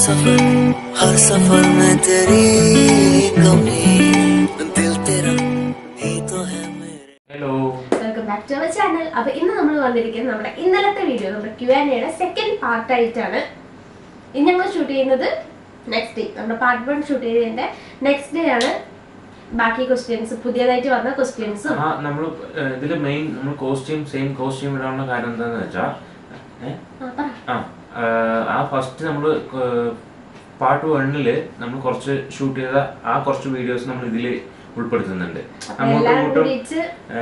सफर हर सफर में तेरी कमी दिल तेरा ही तो है मेरे hello welcome back to our channel അപ്പൊ ഇന്ന് നമ്മൾ വന്നിരിക്കുന്നത് നമ്മുടെ ഇന്നലത്തെ വീഡിയോ നമ്മുടെ ക്യു ആൻ എയുടെ സെക്കൻഡ് പാർട്ട് ആയിട്ടാണ് ഇന്ന് ഞങ്ങൾ ഷൂട്ട് ചെയ്യുന്നത് നെക്സ്റ്റ് ഡേ നമ്മുടെ പാർട്ട് വൺ ഷൂട്ട് ചെയ്തതിന്റെ നെക്സ്റ്റ് ഡേ ആണ് ബാക്കി ക്വസ്റ്റ്യൻസ് പുതിയതായിട്ട് വന്ന ക്വസ്റ്റ്യൻസും ആ നമ്മൾ ഇതില് മെയിൻ നമ്മൾ കോസ്റ്റ്യൂം സെയിം കോസ്റ്റ്യൂം ഇടാനുള്ള കാര്യം എന്താന്ന് വെച്ചാ ഏ? ആ ആ, ആ ഫസ്റ്റ് നമ്മൾ പാർട്ട് വണ്ണില് നമ്മൾ കുറച്ച് ഷൂട്ട് ചെയ്ത ആ കുറച്ച് വീഡിയോസ് നമ്മൾ ഇതില് ഉൾപ്പെടുത്തുന്നുണ്ട് അപ്പൊ അങ്ങോട്ടും എല്ലാം ഇങ്ങോട്ടും കൂടിയിട്ട്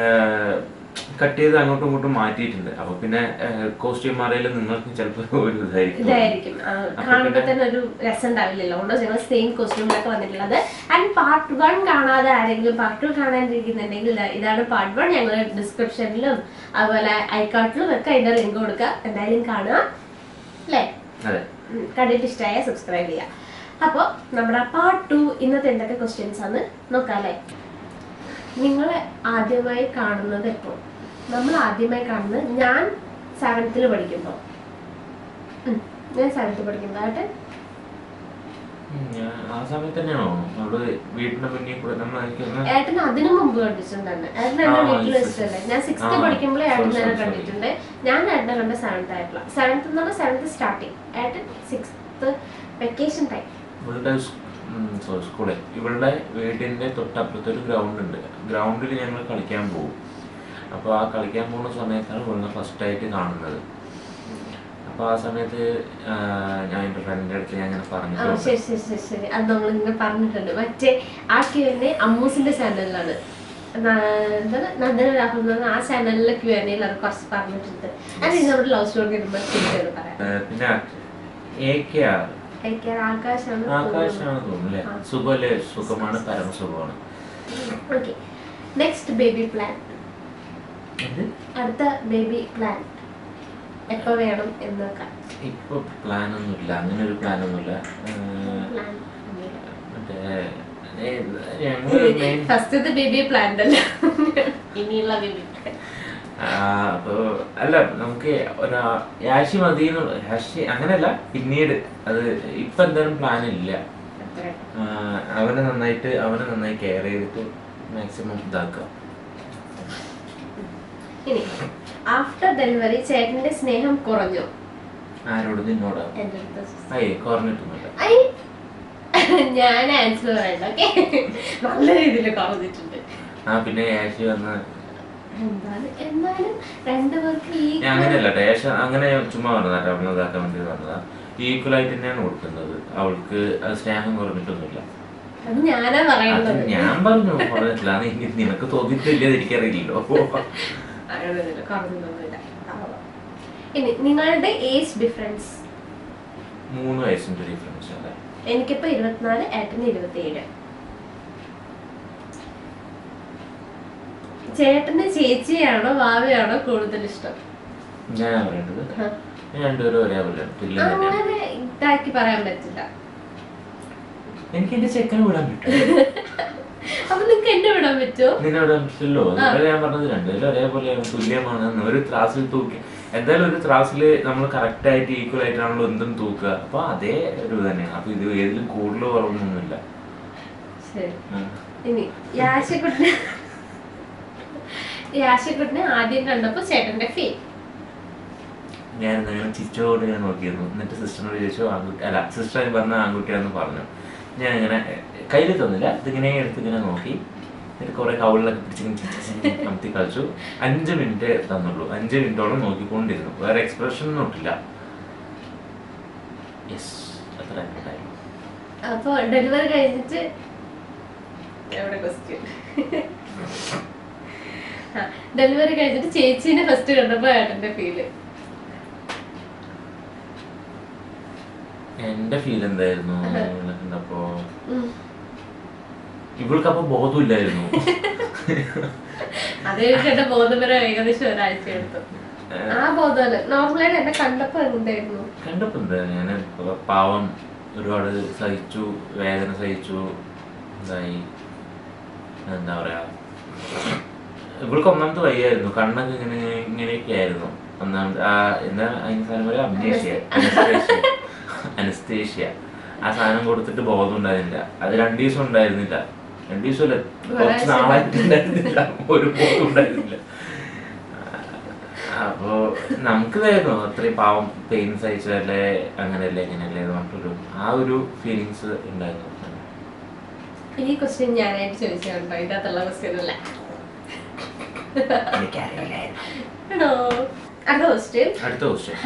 കട്ട് ചെയ്ത് അങ്ങോട്ടും ഇങ്ങോട്ടും മാറ്റിയിട്ടുണ്ട് അപ്പൊ പിന്നെ കോസ്റ്റ്യൂം അറിയില്ല നിങ്ങൾക്ക് ചിലപ്പോൾ ഒരു ഇതായിരിക്കും ഇതായിരിക്കും ആ, അപ്പൊ കാണുമ്പോ പിന്നെ- തന്നെ ഒരു രസം ഉണ്ടാവില്ലല്ലോ അതുകൊണ്ട് ഞങ്ങൾ സെയിം കോസ്റ്റ്യൂമിലൊക്കെ വന്നിട്ടുള്ളത് ആൻഡ് പാർട്ട് വൺ കാണാതെ ആരെങ്കിലും പാർട്ട് ടു കാണാനിരിക്കുന്നുണ്ടെങ്കിൽ ഇതാ- ഇതാണ് പാർട്ട് വൺ ഞങ്ങൾ ഡിസ്ക്രിപ്ഷനിലും അതുപോലെ ഐക്കാർട്ടിലും ഒക്കെ അതിന്റെ ലിങ്ക് കൊടുക്കുക എന്തായാലും കാണുക അല്ലേ അതെ ഉം, കണ്ടിട്ട് ഇഷ്ടമായ സബ്സ്ക്രൈബ് ചെയ്യുക അപ്പോൾ നമ്മുടെ പാർട്ട് ടു ഇന്നത്തെ എന്തൊക്കെ ക്വസ്റ്റ്യൻസ് ആണ് നോക്കാം അല്ലേ നിങ്ങൾ ആദ്യമായി കാണുന്നത് എപ്പോൾ നമ്മൾ ആദ്യമായി കാണുന്നത് ഞാൻ സെവൻത്തിൽ പഠിക്കുമ്പോൾ ഉം, ഞാൻ സെവൻത്തിൽ പഠിക്കുമ്പോൾ ആയിട്ട് ഉം, ഞാൻ ആ സമയത്ത് തന്നെയാണോ നമ്മള് വീടിന്റെ മുന്നിൽ കൂടെ നമ്മൾ എനിക്കൊന്ന് ഏട്ടൻ അതിനു മുമ്പ് കണ്ടിട്ടുണ്ടായിരുന്നു ഏട്ടൻ എന്റെ ആ, വീട്ടിൽ yes, വെച്ചിട്ടല്ലേ ഞാൻ സിക്സ്ത് ആ, പഠിക്കുമ്പോഴേ ഏട്ടൻ sorry, തന്നെ sorry, കണ്ടിട്ടുണ്ട് ഞാൻ ഏട്ടനെ കണ്ട സെവൻത്ത് ആയിട്ടുള്ള സെവൻത്ത് എന്ന് പറഞ്ഞാൽ സെവൻത്ത് സ്റ്റാർട്ടിങ് ഏട്ടൻ സിക്സ്ത് വെക്കേഷൻ ടൈം ഇവളുടെ സ്കൂളിൽ ഇവളുടെ വീടിന്റെ തൊട്ടപ്പുറത്ത് ഒരു ഗ്രൗണ്ട് ഉണ്ട് ഗ്രൗണ്ടിൽ ഞങ്ങൾ കളിക്കാൻ പോകും അപ്പോൾ ആ കളിക്കാൻ പോകുന്ന സമയത്താണ് ഇവളിനെ ഫസ്റ്റ് ആയിട്ട് കാണുന്നത് അപ്പോൾ ആ സമയത്ത് ആ, ഞാൻ എൻ്റെ ഫ്രണ്ടിൻ്റെ അടുത്ത് ഞാൻ ഇങ്ങനെ ആ പറഞ്ഞിട്ടുണ്ട് ശരി ശരി ശരി ശരി അത് നമ്മൾ ഇങ്ങനെ പറഞ്ഞിട്ടുണ്ട് മറ്റേ ആ ക്യു എൻ എ അമ്മൂസിന്റെ ചാനലിലാണ് എന്താണ് നന്ദന രാഹുൽ എന്ന് പറഞ്ഞ ആ ചാനലിലെ ക്യു എൻ എയിൽ അത് കുറച്ച് പറഞ്ഞിട്ടുണ്ട് അത് ഇനി നമ്മുടെ ലവ് സ്റ്റോറി വരുമ്പോൾ തിരിച്ചു പറയാം ആ, പിന്നെ എ കെ ആർ എനിക്ക് ആകാശാണ് ആകാശാണ് തോന്നുന്നു അല്ലേ ആ. സുഖമല്ലേ സുഖമാണ് പരമസുഖമാണ് ഓക്കെ നെക്സ്റ്റ് ബേബി പ്ലാൻ എന്ത് അടുത്ത ബേബി പ്ലാൻ എപ്പോ വേണം എന്നൊക്കെ ഇപ്പൊ പ്ലാൻ ഒന്നുമില്ല അങ്ങനെ ഒരു പ്ലാൻ ഒന്നുമില്ല ആ, പ്ലാൻ മറ്റേ ഏ, ഞങ്ങള് main ഫസ്റ്റത്തെ ബേബി പ്ലാൻ അല്ല ഇനിയുള്ള ബേബി പ്ലാൻ ആ, അപ്പൊ അല്ല നമുക്ക് ഒരാ യാഷി മതി എന്നുള്ള യാഷി അങ്ങനെയല്ല പിന്നീട് അത് ഇപ്പൊ എന്തായാലും പ്ലാൻ ഇല്ല ആ, അവനെ നന്നായിട്ട് അവനെ നന്നായി കെയർ ചെയ്തിട്ട് മാക്സിമം ഇതാക്കുക ഇനി ആഫ്റ്റർ ഡെലിവറി ചേട്ടന്റെ സ്നേഹം കുറഞ്ഞു ആരോട് നിന്നോടാ എന്റെ അടുത്ത് അയ്യേ കുറഞ്ഞിട്ടൊന്നുമില്ല ഐ ഞാൻ ആൻസർ പറയണ്ട ഓക്കെ നല്ല രീതിയിൽ കുറഞ്ഞിട്ടുണ്ട് ആ പിന്നെ യാഷി വന്ന് എന്താണ് എന്നാലും രണ്ടുപേർക്ക് ഈ ഞാൻ അങ്ങനെയല്ല ട്ടോ. യാഷ അങ്ങനെ ഞാൻ ചുമ്മാ പറഞ്ഞതാ അവനെ ഇതാക്കാൻ വേണ്ടി പറഞ്ഞതാ ഈക്വൽ ആയിട്ട് തന്നെയാണ് കൊടുക്കുന്നത് അവൾക്ക് അത് സ്നേഹം കുറഞ്ഞിട്ടൊന്നുമില്ല അത് ഞാനാ അത് പറയുന്നത് ഞാൻ പറഞ്ഞു പറഞ്ഞിട്ടില്ല അത് എനിക്ക് നിനക്ക് തോന്നിയിട്ടില്ല എനിക്കറിയില്ലല്ലോ അങ്ങനെയൊന്നുമില്ല കുറഞ്ഞൊന്നുമില്ല അപ്പൊ. ഇനി നിങ്ങളുടെ ഏജ് ഡിഫറൻസ് മൂന്ന് വയസ്സിന്റെ ഡിഫറൻസ് അല്ലേ എനിക്കിപ്പോ ഇരുപത്തിനാല് ഏട്ടന് ഇരുപത്തിയേഴ് ചേട്ടന് ചേച്ചിയാണോ വാവയാണോ കൂടുതൽ ഇഷ്ടം ഞാൻ പറയേണ്ടത് ആ. ഞാൻ രണ്ടുപേരും ഒരേപോലെ തുല്യം തന്നെയാണ് അങ്ങനെ ഇതാക്കി പറയാൻ പറ്റില്ല എനിക്ക് എന്റെ ചെക്കനെ വിടാൻ പറ്റും അപ്പൊ നിങ്ങക്ക് എന്നെ വിടാൻ പറ്റുമോ നിന്നെ വിടാൻ പറ്റില്ലല്ലോ അതുപോലെ ഞാൻ പറഞ്ഞത് രണ്ടുപേരും ഒരേപോലെയാണ് തുല്യമാണ് ഒരു ത്രാസിൽ തൂക്കി എന്തായാലും ഒരു ത്രാസിൽ നമ്മൾ കറക്റ്റ് ആയിട്ട് ഈക്വൽ ആയിട്ടാണല്ലോ എന്തും തൂക്കുക അപ്പൊ അതേ ഒരു തന്നെയാണ് അപ്പൊ ഇത് ഏതിലും കൂടുതൽ കുറവൊന്നുമില്ല ശരി ഉം. ഇനി യാശക്കുട്ടിനെ യാശക്കുട്ടിനെ ആദ്യം കണ്ടപ്പോ ചേട്ടന്റെ ഫീൽ ഞാൻ അങ്ങനെ ചിരിച്ചോട് ഞാൻ നോക്കിയിരുന്നു എന്നിട്ട് സിസ്റ്ററിനോട് ചോദിച്ചു ആൺകുട്ടി അല്ല സിസ്റ്റർ പറഞ്ഞ ആൺകുട്ടിയാന്ന് പറഞ്ഞു ഞാൻ ഇങ്ങനെ കയ്യിൽ തന്നില്ല ഇതിങ്ങനെ എടുത്ത് ഇങ്ങനെ നോക്കി എന്നിട്ട് കുറെ കവിളിലൊക്കെ പിടിച്ചിങ്ങനെ ചിരിച്ച് അമത്തി കളിച്ചു അഞ്ച് മിനിറ്റ് തന്നുള്ളൂ അഞ്ച് മിനിറ്റോളം നോക്കിക്കൊണ്ടിരുന്നു വേറെ എക്സ്പ്രഷൻ ഒന്നും ഇട്ടില്ല യെസ് അത്ര ഉണ്ടായിരുന്നു അപ്പൊ ഡെലിവറി കഴിഞ്ഞിട്ട് എവിടെ ക്വസ്റ്റ്യൻ ഡെലിവറി കഴിഞ്ഞിട്ട് ചേച്ചീനെ ഫസ്റ്റ് കണ്ടപ്പോ ഏട്ടന്റെ ഫീല് എന്റെ ഫീൽ എന്തായിരുന്നു ഇവളെ കണ്ടപ്പോ ഇവൾക്കപ്പോ ബോധമില്ലായിരുന്നു അത് എന്റെ ബോധപരം ഏകദേശം ഒരാഴ്ച എടുത്തു ആ ബോധമല്ല നോർമലായിട്ട് എന്നെ കണ്ടപ്പോ എന്തായിരുന്നു കണ്ടപ്പോ എന്താ ഞാൻ പാവം ഒരുപാട് സഹിച്ചു വേദന സഹിച്ചു എന്തായി എന്താ പറയാ ഇവൾക്ക് ഒന്നാമത്തെ വയ്യായിരുന്നു കണ്ണൊക്കെ ഇങ്ങനെ ഇങ്ങനെയൊക്കെ ആയിരുന്നു ഒന്നാമത് ആ എന്താ അതിന് സാധനം പറയാ അമ്നേഷ്യ അനസ്തേഷ്യ അനസ്തേഷ്യ ആ സാധനം കൊടുത്തിട്ട് ബോധം ഉണ്ടായിരുന്നില്ല അത് രണ്ടു ദിവസം ഉണ്ടായിരുന്നില്ല രണ്ടു ദിവസമല്ല കുറച്ച് നാളായിട്ട് ഉണ്ടായിരുന്നില്ല ഒരു ബോധം ഉണ്ടായിരുന്നില്ല അപ്പോ നമുക്ക് ഇതായിരുന്നു അത്രയും പാവം പെയിൻ സഹിച്ചല്ലേ അങ്ങനെയല്ലേ ഇങ്ങനെയല്ലേ എന്ന് പറഞ്ഞിട്ടൊരു ആ ഒരു ഫീലിങ്സ് ഉണ്ടായിരുന്നു ഈ ക്വസ്റ്റ്യൻ ഞാനായിട്ട് ചോദിച്ചു കണ്ടോ ഇതിനകത്തുള്ള ക്വസ്റ്റ്യൻ അല്ല ആണോ അടുത്ത ക്വസ്റ്റ്യൻ അടുത്ത ക്വസ്റ്റ്യൻ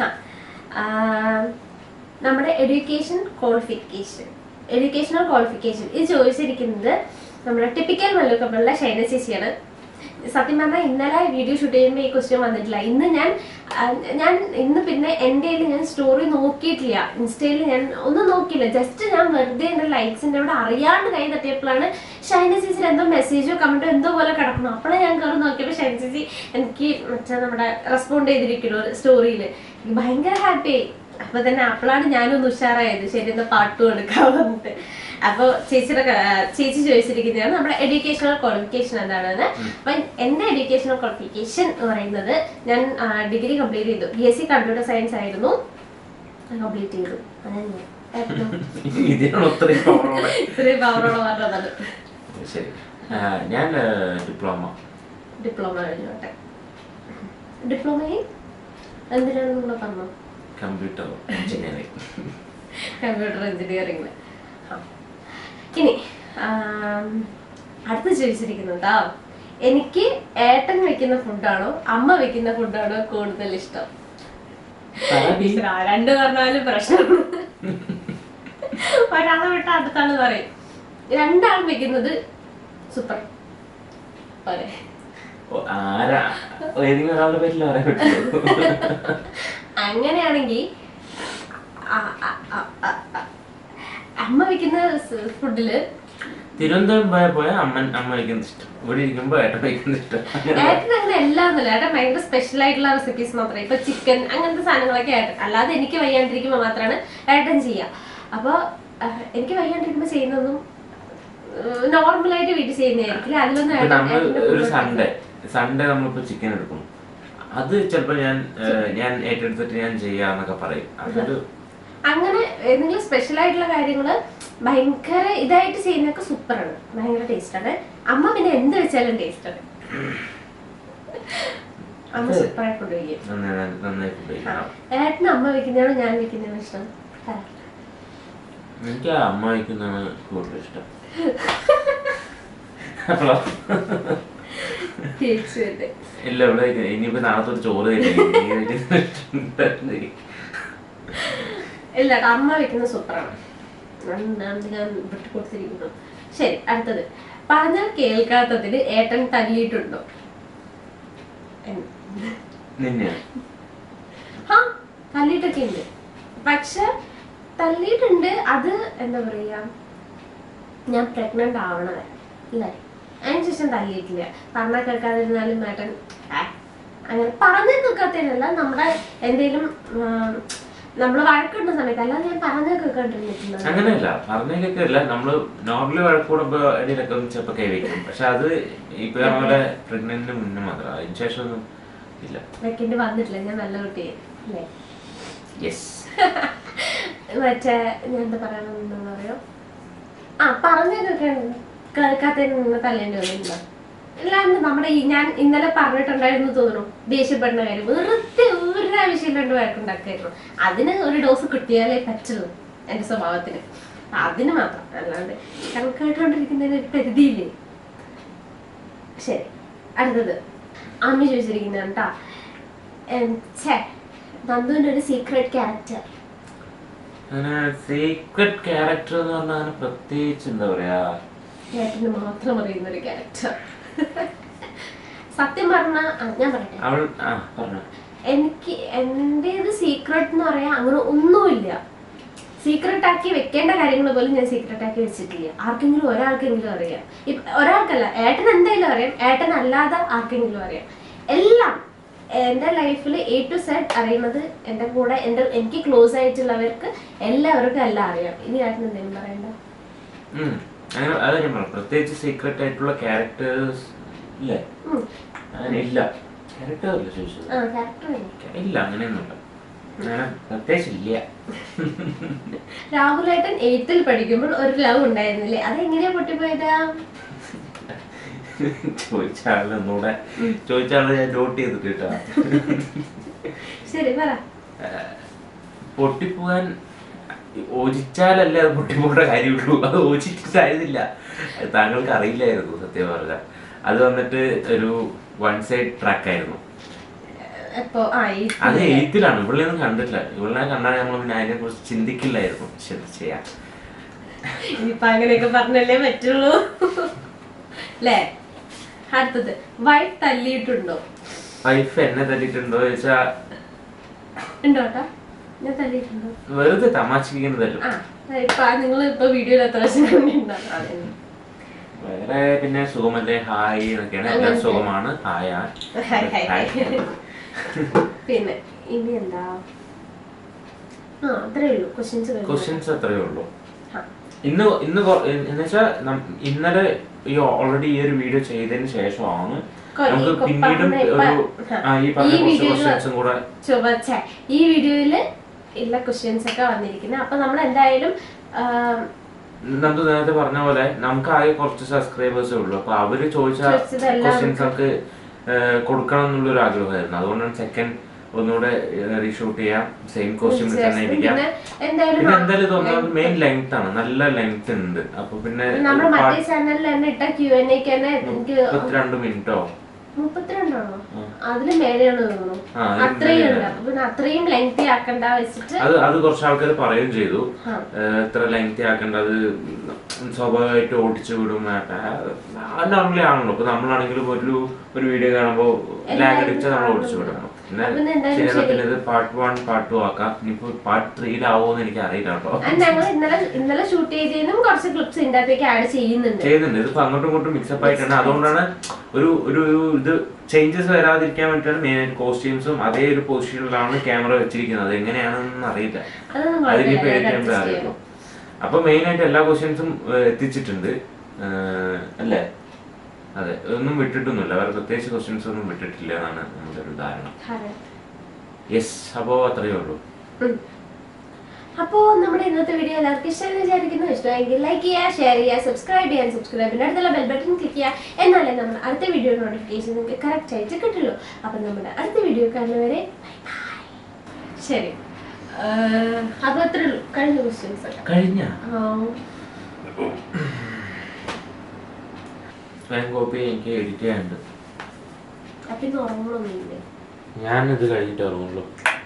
നമ്മുടെ എഡ്യൂക്കേഷൻ ക്വാളിഫിക്കേഷൻ എഡ്യൂക്കേഷണൽ ക്വാളിഫിക്കേഷൻ ഇത് ചോദിച്ചിരിക്കുന്നത് നമ്മുടെ ടിപ്പിക്കൽ മല്ലൂക്കപ്പുള്ള ഷൈന ചേച്ചിയാണ് സത്യം പറഞ്ഞാൽ ഇന്നലെ വീഡിയോ ഷൂട്ട് ചെയ്യുമ്പോൾ ഈ ക്വസ്റ്റ്യൻ വന്നിട്ടില്ല ഇന്ന് ഞാൻ ആ, ഞാൻ ഇന്ന് പിന്നെ എൻ്റെ ഞാൻ സ്റ്റോറി നോക്കിയിട്ടില്ല ഇൻസ്റ്റയിൽ ഞാൻ ഒന്നും നോക്കിയില്ല ജസ്റ്റ് ഞാൻ വെറുതെ എൻ്റെ ലൈക്സിൻ്റെ അവിടെ അറിയാണ്ട് കൈ തട്ടിയപ്പോഴാണ് ഷൈന ചേച്ചിയിൽ എന്തോ മെസ്സേജോ കമന്റോ എന്തോ പോലെ കിടക്കണം അപ്പോഴേ ഞാൻ കയറി നോക്കിയപ്പോൾ ഷൈന ചേച്ചി എനിക്ക് മറ്റേ നമ്മുടെ റെസ്പോണ്ട് ചെയ്തിരിക്കുന്നു സ്റ്റോറിയിൽ ഭയങ്കര ഹാപ്പി ആയി അപ്പൊ തന്നെ അപ്പോഴാണ് ഞാനൊന്ന് ഉഷാറായത് ശരി എന്നാ പാട്ടും എടുക്കാൻ വന്നിട്ട് അപ്പൊ ചേച്ചിയുടെ ക- ചേച്ചി ചോദിച്ചിരിക്കുന്നതാണ് നമ്മുടെ എഡ്യൂക്കേഷണൽ ക്വാളിഫിക്കേഷൻ എന്താണെന്ന് അപ്പൊ എന്റെ എഡ്യൂക്കേഷണൽ ക്വാളിഫിക്കേഷൻ എന്ന് പറയുന്നത് ഞാൻ ഡിഗ്രി കംപ്ലീറ്റ് ചെയ്തു B S C computer science ആയിരുന്നു കംപ്ലീറ്റ് ചെയ്തു അതാണ് ഞാൻ. ആയിരുന്നു. ഇതിനാണ് ഒത്തിരി പവറോടെ ഇത്രയും പവറോടെ പറഞ്ഞതാണ് ശരി ആ, ഞാൻ ഡിപ്ലോമ ഡിപ്ലോമ കഴിഞ്ഞോട്ടെ ഡിപ്ലോമയിൽ എന്തിനാണ് നിങ്ങൾ പറഞ്ഞു കമ്പ്യൂട്ടർ എഞ്ചിനീയറിംഗ് കമ്പ്യൂട്ടർ എഞ്ചിനീയറിംഗില് ഇനി ആം, അടുത്ത് ചോദിച്ചിരിക്കുന്നതാ എനിക്ക് ഏട്ടൻ വെക്കുന്ന ഫുഡാണോ അമ്മ വെക്കുന്ന ഫുഡാണോ കൂടുതൽ ഇഷ്ടം ഈശ്വരാ, രണ്ട് പറഞ്ഞാലും പ്രശ്നമാണ് ഒരാളെ വിട്ട അടുത്താണ് പറയും രണ്ടാളും വെക്കുന്നത് സൂപ്പർ പോരെ ആരാ ഏതെങ്കിലും ഒരാളുടെ പേരിൽ പറയാൻ പറ്റുമോ അങ്ങനെയാണെങ്കിൽ ആ- ആ- ആ- ആ- ആ- അമ്മ വെക്കുന്ന സ് ഫുഡില് തിരുവനന്തപുരം പോയ പോയ അമ്മ അമ്മ വയ്ക്കുന്നത് ഇഷ്ടം ഇവിടെ ഇരിക്കുമ്പോ ഏട്ടൻ വയ്ക്കുന്നത് ഇഷ്ടം ഏട്ടൻ അങ്ങനെ എല്ലാം ഒന്നുമില്ല ഏട്ടൻ ഭയങ്കര സ്പെഷ്യൽ ആയിട്ടുള്ള റെസിപ്പീസ് മാത്രമേ ഇപ്പൊ ചിക്കൻ അങ്ങനത്തെ സാധനങ്ങളൊക്കെ ഏട്ടൻ അല്ലാതെ എനിക്ക് വയ്യാണ്ടിരിക്കുമ്പോൾ മാത്രമാണ് ഏട്ടൻ ചെയ്യുക അപ്പൊ ആഹ്, എനിക്ക് വയ്യാണ്ടിരിക്കുമ്പോൾ ചെയ്യുന്നതൊന്നും നോർമലായിട്ട് വീട്ടിൽ ചെയ്യുന്നതായിരിക്കില്ല അതിലൊന്നും ഇപ്പൊ ഏട്ടൻ- നമ്മൾ ഏട്ടന്റെ ഒരു കൂടെ സൺഡേ സൺഡേ നമ്മളിപ്പോ ചിക്കൻ എടുക്കും അത് ചിലപ്പോ ഞാൻ ഏഹ്, ഞാൻ ഏറ്റെടുത്തിട്ട് ഞാൻ ചെയ്യാന്നൊക്കെ പറയും അതൊരു അങ്ങനെ ഏതെങ്കിലും സ്പെഷ്യൽ ആയിട്ടുള്ള കാര്യങ്ങള് ഭയങ്കര ഇതായിട്ട് ചെയ്യുന്നതൊക്കെ സൂപ്പറാണ് ഭയങ്കര ടേസ്റ്റാണ് അമ്മ പിന്നെ എന്ത് വെച്ചാലും ടേസ്റ്റാണ് അമ്മ അത് സൂപ്പറായിട്ട് കൊണ്ടുപോയി നന്നായി നന്നായി ഫുഡ് കഴിക്കണം ഏട്ടന് അമ്മ വെക്കുന്നതാണോ ഞാൻ വെക്കുന്നതാണോ ഇഷ്ടം പറ. എനിക്ക് ആ അമ്മ വയ്ക്കുന്നതാണ് കൂടുതൽ ഇഷ്ടം അപ്പൊ തിരിച്ചു വരട്ടെ. ഇല്ല ഇവിടെ ഇനിയിപ്പോ നാളത്തെ ചോറ് തരില്ല ഇല്ല കേട്ടോ അമ്മ വെക്കുന്ന സൂപ്പറാണ് അതുകൊണ്ട് ഞാൻ വിട്ടു കൊടുത്തിരിക്കുന്നു ശരി അടുത്തത് പറഞ്ഞാൽ കേൾക്കാത്തതിന് ഏട്ടൻ തല്ലിയിട്ടുണ്ടോ എന്ന്. നിന്നെ ആ തല്ലിയിട്ടൊക്കെ ഉണ്ട് പക്ഷെ തല്ലിയിട്ടുണ്ട് അത് എന്താ പറയാ ഞാൻ പ്രഗ്നന്റ് ആവണവരെ അല്ലേ അതിനുശേഷം തല്ലിയിട്ടില്ല പറഞ്ഞാൽ കേൾക്കാതിരുന്നാലും ഏട്ടൻ ആ, അങ്ങനെ പറഞ്ഞു കേൾക്കാത്തതിനല്ല നമ്മുടെ എന്തെങ്കിലും നമ്മൾ വഴക്കിടുന്ന സമയത്ത് അല്ലാതെ ഞാൻ പറഞ്ഞു കേൾക്കാണ്ടിരുന്നിട്ടുണ്ട് അങ്ങനെയല്ല പറഞ്ഞേക്കൊക്കെ അല്ല നമ്മള് നോർമലി വഴക്കൂടുമ്പോ ഇടയിലൊക്കെ ഒന്ന് ചിലപ്പോ കൈവയ്ക്കും പക്ഷെ അത് ഇപ്പൊ പറഞ്ഞ പോലെ പ്രഗ്നന്റിന് മുന്നേ മാത്രം അതിന് ശേഷം ഒന്നും ഇല്ല വെക്കേണ്ടി വന്നിട്ടില്ല ഞാൻ നല്ല കുട്ടിയെ അല്ലേ യെസ് മറ്റേ ഞാൻ എന്താ പറയണമെന്ന് പറയോ ആ പറഞ്ഞതൊക്കെ കേൾക്കാത്തതിന് നിന്ന് തല്ലേണ്ടി വന്നില്ല അല്ലാണ്ട് നമ്മുടെ ഈ ഞാൻ ഇന്നലെ പറഞ്ഞിട്ടുണ്ടായിരുന്നു തോന്നുന്നു ദേഷ്യപ്പെടുന്ന കാര്യം വെറുതെ ഒരു ആവശ്യമില്ലാണ്ട് വഴക്കുണ്ടാക്കായിരുന്നു അതിന് ഒരു ഡോസ് കിട്ടിയാലേ പറ്റുള്ളൂ എന്റെ സ്വഭാവത്തിന് അതിന് മാത്രം അല്ലാണ്ട് കണക്കായിട്ടുകൊണ്ടിരിക്കുന്നതിന് ഒരു പരിധിയില്ലേ ശരി അടുത്തത് അമ്മ ചോദിച്ചിരിക്കുന്ന കേട്ടാ ഛേ നന്ദുവിന്റെ ഒരു സീക്രട്ട് ക്യാരക്ടർ അങ്ങനെ സീക്രട്ട് ക്യാരക്ടർ എന്ന് പറഞ്ഞാൽ അങ്ങനെ പ്രത്യേകിച്ച് എന്താ പറയാ ഏട്ടന് മാത്രം അറിയുന്ന ഒരു ക്യാരക്ടർ സത്യം പറഞ്ഞ ഞാൻ പറയട്ടെ അവൾ ആ പറഞ്ഞു എനിക്ക് എന്റേത് സീക്രട്ട് എന്ന് പറയാൻ അങ്ങനെ ഒന്നുമില്ല സീക്രട്ട് ആക്കി വെക്കേണ്ട കാര്യങ്ങൾ പോലും ഞാൻ സീക്രട്ട് ആക്കി വെച്ചിട്ടില്ല ആർക്കെങ്കിലും ഒരാൾക്കെങ്കിലും അറിയാം ഇപ്പ ഒരാൾക്കല്ല ഏട്ടൻ എന്തായാലും അറിയാം ഏട്ടൻ അല്ലാതെ ആർക്കെങ്കിലും അറിയാം എല്ലാം എന്റെ ലൈഫിൽ എ ടു സെഡ് അറിയുന്നത് എന്റെ കൂടെ എന്റെ എനിക്ക് ക്ലോസ് ആയിട്ടുള്ളവർക്ക് എല്ലാവർക്കും എല്ലാം അറിയാം ഇനി ഏട്ടൻ എന്തെങ്കിലും പറയണ്ട ഉം. അങ്ങനെ അത് ഞാൻ പറഞ്ഞു പ്രത്യേകിച്ച് സീക്രട്ട് ആയിട്ടുള്ള ക്യാരക്ടേഴ്സ് ഇല്ലേ ഉം. അങ്ങനെ ഇല്ല ക്യാരക്ടർ അല്ല ചോദിച്ചത് ആ ക്യാരക്ടർ ഇല്ല അങ്ങനെയൊന്നുമില്ല അങ്ങനെ പ്രത്യേകിച്ച് ഇല്ല രാഹുലേട്ടൻ എയ്ത്തിൽ പഠിക്കുമ്പോൾ ഒരു ലവ് ഉണ്ടായിരുന്നില്ലേ അതെങ്ങനെയാ പൊട്ടിപ്പോയതാ ചോദിച്ചാളിന് ഒന്നുകൂടെ ചോദിച്ചാളിന് ഞാൻ നോട്ട് ചെയ്തിട്ട് കേട്ടോ ശരി പറ പൊട്ടിപ്പോവാൻ ഓജിച്ചാലല്ലേ അത് പൊട്ടിപ്പോകേണ്ട കാര്യമുള്ളൂ അത് ഓജിച്ചിട്ടായിരുന്നില്ല അത് താങ്കൾക്ക് അറിയില്ലായിരുന്നു സത്യം പറഞ്ഞ അത് വന്നിട്ട് ഒരു വൺ സൈഡ് ട്രാക്ക് ആയിരുന്നു എപ്പോ ആ അത് എയ്ത്തിൽ എയ്ത്തിലാണ് ഇവളെയൊന്നും കണ്ടിട്ടില്ല ഇവളെ കണ്ടാൽ നമ്മൾ പിന്നെ അതിനെ കുറിച്ച് ചിന്തിക്കില്ലായിരുന്നു ശരി ചെയ്യാം ഇനിയിപ്പൊ അങ്ങനെയൊക്കെ പറഞ്ഞല്ലേ പറ്റുള്ളൂ അല്ലേ അടുത്തത് വൈഫ് തല്ലിയിട്ടുണ്ടോ വൈഫ് എന്നെ തല്ലിയിട്ടുണ്ടോ ചോദിച്ചാ ഉണ്ടോ കേട്ടോ ഞാൻ തല്ലിയിട്ടുണ്ടോ വെറുതെ തമാശിക്കുന്നതല്ലോ ആ ഇപ്പൊ നിങ്ങൾ ഇപ്പൊ വീഡിയോയിൽ എത്ര പ്രാവശ്യം കണ്ടിട്ടുണ്ടാവും അതെ. വേറെ പിന്നെ സുഖമല്ലേ ഹായ് എന്നൊക്കെയാണ് എല്ലാം അങ്ങനത്തെ. സുഖമാണ് ഹായ് ഹായ് ഹായ് ഹായ്. പിന്നെ ഇനി എന്താ ആ അത്രേ ഉള്ളൂ ക്വസ്റ്റ്യൻസ് ക്വസ്റ്റ്യൻസ് അത്രയേ ഉള്ളൂ ഇന്ന് ഇന്ന് എന്ന് വെച്ചാൽ ഇന്നലെ ഈ ഓൾറെഡി ഈ ഒരു വീഡിയോ ചെയ്തതിന് ശേഷമാണ് കൊ- ഈ നമുക്ക് കൊ- പിന്നീടും പറഞ്ഞ ഇപ്പ- ഒരു ആ, ഈ പറഞ്ഞ ഈ കുറച്ച് വീഡിയോയില് ക്വസ്റ്റ്യൻസും കൂടെ ചുവച്ച ഈ വീഡിയോയില് ഉള്ള ക്വസ്റ്റ്യൻസ് ഒക്കെ വന്നിരിക്കുന്നത് അപ്പൊ നമ്മൾ എന്തായാലും ആ, നമുക്ക് നേരത്തെ പറഞ്ഞ പോലെ നമുക്ക് ആകെ കുറച്ച് സബ്സ്ക്രൈബേഴ്സേ ഉള്ളൂ അപ്പൊ അവര് ചോദിച്ച ചോദിച്ചതെല്ലാം ക്വസ്റ്റ്യൻസ് നമുക്ക് ഏഹ്, കൊടുക്കണം എന്നുള്ള ഒരു ആഗ്രഹമായിരുന്നു അതുകൊണ്ടാണ് സെക്കൻഡ് ഒന്നുകൂടെ റീഷൂട്ട് ചെയ്യാം സെയിം കോസ്റ്റ്യൂമിൽ തന്നെ ഇരിക്കാം പിന്നെ എന്തായാലും പിന്നെ എന്തായാലും തോന്നുന്നത് മെയിൻ ലെങ്ത് ആണ് നല്ല ലെങ്ത് ഉണ്ട് അപ്പൊ പിന്നെ നമ്മുടെ മറ്റേ ചാനലിൽ തന്നെ ഇട്ട ക്യു എൻ എക്ക് തന്നെ എനിക്ക് മുപ്പത്തിരണ്ട് മിനിറ്റോ മുപ്പത്തിരണ്ടാണോ ആ. അതില് മേലെയാണ് തോന്നുന്നു ആ, അതിലും അത്രയും ഉണ്ട് മേലെയാണ്. അപ്പൊ പിന്നെ അത്രയും ലെങ്തി ആക്കണ്ട വെച്ചിട്ട് അത് അത് കുറച്ച് ആൾക്കാർ പറയുകയും ചെയ്തു ആ. ഏഹ്, ഇത്ര ലെങ്തി ആക്കേണ്ടത് സ്വാഭാവികമായിട്ട് ഓടിച്ചു വിടും നോർമലി ആണല്ലോ ഇപ്പൊ നമ്മളാണെങ്കിലും ഒരു ഒരു വീഡിയോ കാണുമ്പോൾ ലാഗ് അടിച്ചാൽ നമ്മൾ ഓടിച്ചു വിടണം പിന്നെ അപ്പൊ പിന്നെ എന്തായാലും ശരിയാണ് ശരി. പിന്നെ ഇത് പാർട്ട് വൺ പാർട്ട് ടു ആക്കാം ഇനിയിപ്പോ പാർട്ട് ത്രീയിലാവോന്ന് എനിക്ക് അറിയില്ല കേട്ടോ അത് ഞങ്ങൾ ഇന്നലെ ഇന്നലെ ഷൂട്ട് ചെയ്തതിനും കുറച്ച് ക്ലിപ്സ് ഇതിന്റെ അകത്തേക്ക് ആഡ് ചെയ്യുന്നുണ്ട് ചെയ്യുന്നുണ്ട് ഇതിപ്പോ അങ്ങോട്ടും ഇങ്ങോട്ടും മിക്സപ്പ് ആയിട്ടാണ് അതുകൊണ്ടാണ് ഒരു ഒരു ഒരു ഇത് ചേഞ്ചസ് വരാതിരിക്കാൻ വേണ്ടിയിട്ടാണ് മെയിൻ ആയിട്ട് കോസ്റ്റ്യൂംസും അതേ ഒരു പൊസിഷനിലാണ് ക്യാമറ വെച്ചിരിക്കുന്നത് എങ്ങനെയാണെന്ന് അറിയില്ല അതൊന്നും അതിനിപ്പോ കുഴപ്പമില്ല എഡിറ്റ് അത് ചെയ്യുമ്പോൾ adjust അറിയുള്ളൂ ചെയ്യാം. അപ്പൊ മെയിൻ ആയിട്ട് എല്ലാ ക്വസ്റ്റ്യൻസും എത്തിച്ചിട്ടുണ്ട് ഏഹ്, അല്ലേ അതെ ഒന്നും വിട്ടിട്ടൊന്നുമില്ല വേറെ പ്രത്യേകിച്ച് ക്വസ്റ്റ്യൻസ് ഒന്നും വിട്ടിട്ടില്ല എന്നാണ് നമ്മുടെ ഒരു ധാരണ Correct. യെസ് അപ്പോ അത്രയേ ഉള്ളൂ ഉം. അപ്പോ നമ്മുടെ ഇന്നത്തെ വീഡിയോ എല്ലാവർക്കും ഇഷ്ടമെന്ന് വിചാരിക്കുന്നു ഇഷ്ടമെങ്കിൽ ലൈക്ക് ചെയ്യുക ഷെയർ ചെയ്യുക സബ്സ്ക്രൈബ് ചെയ്യാൻ സബ്സ്ക്രൈബിന്റെ അടുത്തുള്ള ബെൽ ബട്ടൺ ക്ലിക്ക് ചെയ്യുക എന്നാലേ നമ്മൾ അടുത്ത വീഡിയോ നോട്ടിഫിക്കേഷൻ നിങ്ങൾക്ക് കറക്റ്റ് ആയിട്ട് കിട്ടുള്ളൂ അപ്പൊ നമ്മുടെ അടുത്ത വീഡിയോ കാണുന്നവരെ bye bye. ശരി ആഹ്, അപ്പൊ അത്രേ ഉള്ളൂ കഴിഞ്ഞ ക്വസ്റ്റ്യൻസ് ഒക്കെ കഴിഞ്ഞ ആഹ്. സ്പാൻ കോപ്പി എനിക്ക് എഡിറ്റ് ചെയ്യാനുണ്ട് അപ്പൊ ഇന്ന് ഉറങ്ങണമെന്നില്ലേ ഞാനിത് കഴിഞ്ഞിട്ട് ഇറങ്ങുള്ളൂ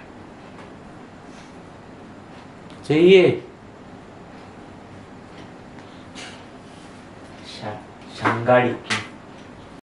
ചെയ്യേ ശ- ശങ്കാടി